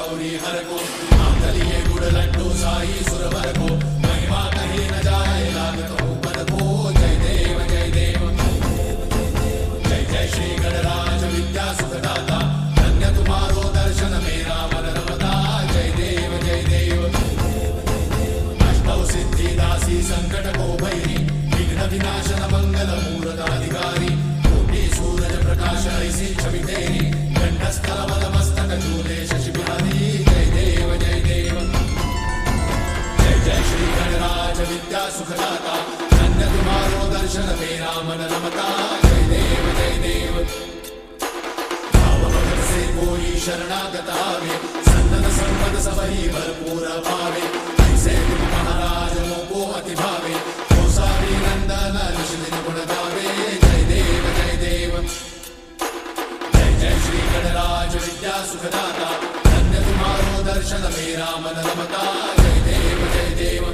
गौरी हर को मांगलिये गुड़ लड्डू साई सुरवर को महिमा कहीं न जाए लागत ऊपर को जय देव जय देव जय जय श्री गणराज विद्या सुखदाता धन्य तुम्हारो दर्शन मेरा मन रमता जय देव जय देव अष्टौ सिद्धि दासी संकट को भैरी विघ्न विनाशन मंगल मूरत अधिकारी कोटि सूरज प्रकाश ऐसी छवि तेरी कंठस्थल मद मस्तक झूले शशि बिहारी जय देव जय देव जय जय श्री गणराज विद्या सुखदाता धन्य तुम्हारो दर्शन मेरा मन रमता जय देव जय देव भाव भगत से कोई शरणागत आवे सन्नत संपद सबही भरपूर पावे ऐसे तुम महाराज मोको अति भावे गोसावी नंदन निशिदिन गुण गावे जय देव जय देव जय जय श्री गणराज विद्या सुखदाता धन्य तुम्हारो दर्शन मेरा मन रमता जय देव जय देव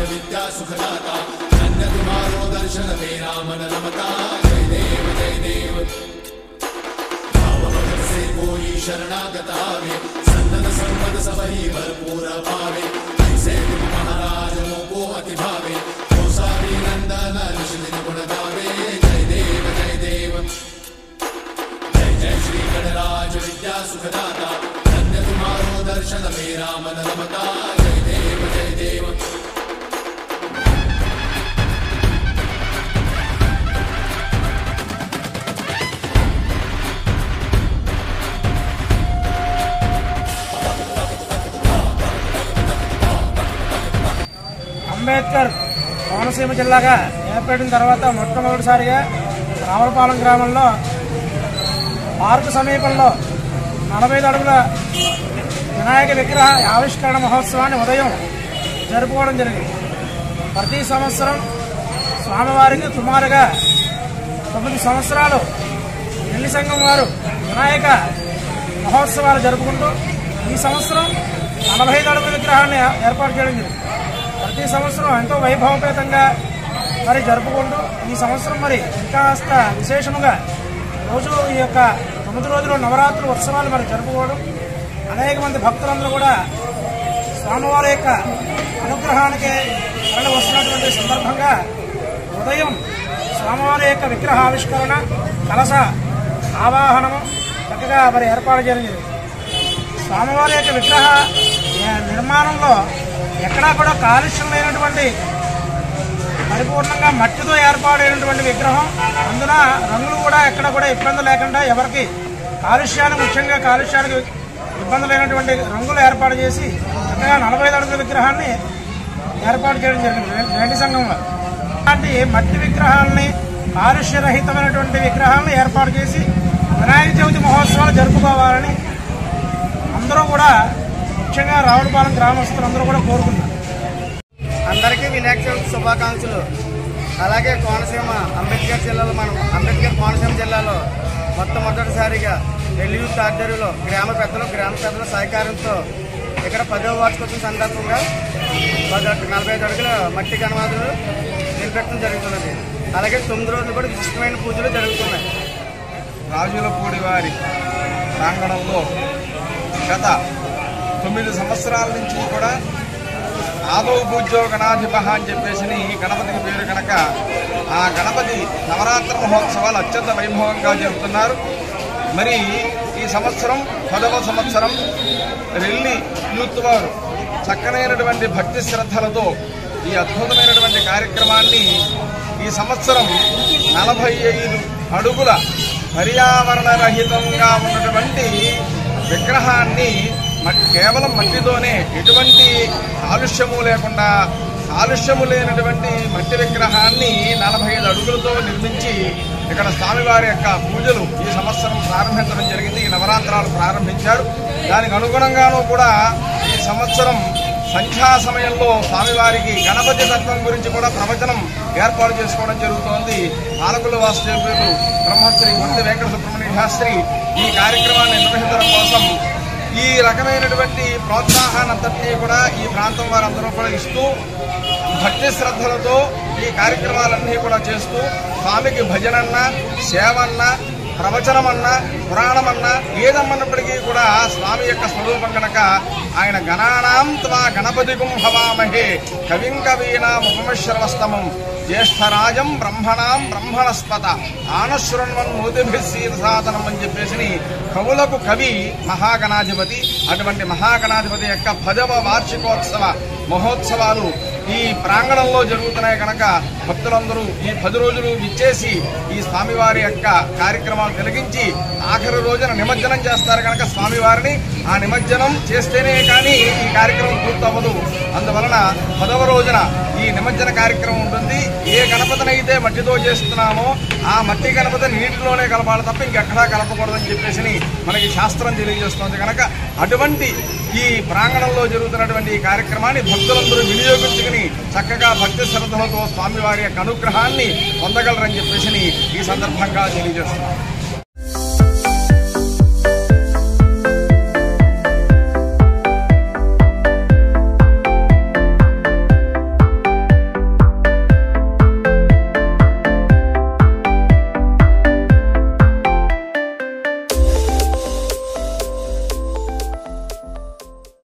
विद्या सुखदाता धन्य तुम्हारो दर्शन मेरा मन रमता जय देव जय देव भाव भगत से कोई शरणागत आवे सन्नत संपद सब ही भरपूर पावे ऐसे तुम महाराज को अति भावे तो सारी नंदन ऋष दिन गुण गावे जय देव जय देव जय जय श्री गणराज विद्या सुखदाता धन्य तुम्हारो दर्शन मेरा मन रमता जय देव जय देव అంబేద్కర్ కోనసీమ జిల్లాగా ఏర్పడిన తర్వాత మొట్టమొదటిసారిగా రావులపాలెం గ్రామంలో పార్కు సమీపంలో నలభై అడుగుల వినాయక విగ్రహ ఆవిష్కరణ మహోత్సవాన్ని ఉదయం జరుపుకోవడం జరిగింది ప్రతి సంవత్సరం స్వామివారికి సుమారుగా తొమ్మిది సంవత్సరాలు పెళ్లి సంఘం వారు వినాయక మహోత్సవాలు జరుపుకుంటూ ఈ సంవత్సరం నలభై ఐదు అడుగుల విగ్రహాన్ని ఏర్పాటు చేయడం జరిగింది ప్రతి సంవత్సరం ఎంతో వైభవపేతంగా మరి జరుపుకుంటూ ఈ సంవత్సరం మరి ఇంకాస్త విశేషముగా రోజు ఈ యొక్క తొమ్మిది రోజులు నవరాత్రుల ఉత్సవాలు మరి జరుపుకోవడం అనేక మంది భక్తులందరూ కూడా స్వామివారి యొక్క అనుగ్రహానికి తరలి వస్తున్నటువంటి సందర్భంగా ఉదయం స్వామివారి యొక్క విగ్రహ ఆవిష్కరణ కలస ఆవాహనము చక్కగా మరి ఏర్పాటు చేయడం జరిగింది స్వామివారి యొక్క విగ్రహ ఏ, నిర్మాణంలో ఎక్కడా కూడా కాలుష్యం లేనటువంటి పరిపూర్ణంగా మట్టితో ఏర్పాటైనటువంటి విగ్రహం అందున రంగులు కూడా ఎక్కడ కూడా ఇబ్బంది లేకుండా ఎవరికి కాలుష్యానికి ముఖ్యంగా కాలుష్యానికి ఇబ్బంది లేనటువంటి రంగులు ఏర్పాటు చేసి చక్కగా నలభై ఐదు అడుగుల విగ్రహాన్ని ఏర్పాటు చేయడం జరిగింది రె- రెడ్డి సంఘంలో అలాంటి మట్టి విగ్రహాలని కాలుష్యరహితమైనటువంటి విగ్రహాలను ఏర్పాటు చేసి వినాయక చవితి మహోత్సవాలు జరుపుకోవాలని అందరూ కూడా ముఖ్యంగా రావులపాలెం గ్రామస్తులందరూ కూడా కోరుకున్నారు అందరికీ వినాయక చవితి శుభాకాంక్షలు అలాగే కోనసీమ అంబేద్కర్ జిల్లాలో మనం అంబేద్కర్ కోనసీమ జిల్లాలో మొట్టమొదటిసారిగా నెల్లూరు ఆధ్వర్యంలో గ్రామ పెద్దలు గ్రామ పెద్దల సహకారంతో ఇక్కడ పదవ వార్షికోత్సవం సందర్భంగా పది అడుగు- నలభై ఐదు అడుగుల మట్టి గణవాదులు నిలబెట్టడం జరుగుతున్నది అలాగే తొమ్మిది రోజులు కూడా విశిష్టమైన పూజలు జరుగుతున్నాయి రాజులపూడి వారి ప్రాంగణంలో గత తొమ్మిది సంవత్సరాల నుంచి కూడా ఆదౌ పూజ్యో గణాధిప అని చెప్పేసి గణపతికి పేరు కనుక ఆ గణపతి నవరాత్ర మహోత్సవాలు అత్యంత వైభవంగా జరుపుతున్నారు మరి ఈ సంవత్సరం పదవ సంవత్సరం రెల్లి యూత్ వారు చక్కనైనటువంటి భక్తి శ్రద్ధలతో ఈ అద్భుతమైనటువంటి కార్యక్రమాన్ని ఈ సంవత్సరం నలభై ఐదు అడుగుల పర్యావరణ రహితంగా ఉన్నటువంటి విగ్రహాన్ని మట్- కేవలం మట్టితోనే ఎటువంటి కాలుష్యము లేకుండా కాలుష్యము లేనటువంటి మట్టి విగ్రహాన్ని నలభై ఐదు అడుగులతో నిర్మించి ఇక్కడ స్వామివారి యొక్క పూజలు ఈ సంవత్సరం ప్రారంభించడం జరిగింది ఈ నవరాత్రాలు ప్రారంభించాడు దానికి అనుగుణంగానూ కూడా ఈ సంవత్సరం సంధ్యా సమయంలో స్వామివారికి గణపతి తత్వం గురించి కూడా ప్రవచనం ఏర్పాటు చేసుకోవడం జరుగుతోంది పాలకుల వాసుదేవులు బ్రహ్మశ్రీ గుండె వెంకట సుబ్రహ్మణ్య శాస్త్రి ఈ కార్యక్రమాన్ని నిర్వహించడం కోసం ఈ రకమైనటువంటి ప్రోత్సాహాన్నంతటినీ కూడా ఈ ప్రాంతం వారందరూ కూడా ఇస్తూ భక్తి శ్రద్ధలతో ఈ కార్యక్రమాలన్నీ కూడా చేస్తూ స్వామికి భజనన్న సేవన్న ప్రవచనమన్నా పురాణమన్నా ఏదమ్మన్నప్పటికీ కూడా స్వామి యొక్క స్వరూపం కనుక ఆయన గణానాం త్వా గణపతి హవామహే కవిం కవీనాం ఉపమశ్రవస్తమం జ్యేష్ఠరాజం బ్రహ్మణాం బ్రహ్మణస్పత ఆనశృణ్వన్ నూతిభిస్సీత సాధనం అని చెప్పేసి కవులకు కవి మహాగణాధిపతి అటువంటి మహాగణాధిపతి యొక్క పదవ వార్షికోత్సవ మహోత్సవాలు ఈ ప్రాంగణంలో జరుగుతున్నాయి కనుక భక్తులందరూ ఈ పది రోజులు విచ్చేసి ఈ స్వామివారి యొక్క కార్యక్రమాలు తిలగించి ఆఖరి రోజున నిమజ్జనం చేస్తారు కనుక స్వామివారిని ఆ నిమజ్జనం చేస్తేనే కానీ ఈ కార్యక్రమం పూర్తవ్వదు అందువలన పదవ రోజున ఈ నిమజ్జన కార్యక్రమం ఉంటుంది ఏ గణపతినైతే మట్టితో చేస్తున్నామో ఆ మట్టి గణపతి నీటిలోనే కలపాలి తప్ప ఇంకెక్కడా కలపకూడదని చెప్పేసి మనకి శాస్త్రం తెలియజేస్తుంది కనుక అటువంటి ఈ ప్రాంగణంలో జరుగుతున్నటువంటి ఈ కార్యక్రమాన్ని భక్తులందరూ వినియోగించుకుని చక్కగా భక్తి శ్రద్ధలతో స్వామివారి యొక్క అనుగ్రహాన్ని పొందగలరని చెప్పేసి ఈ సందర్భంగా తెలియజేస్తున్నాం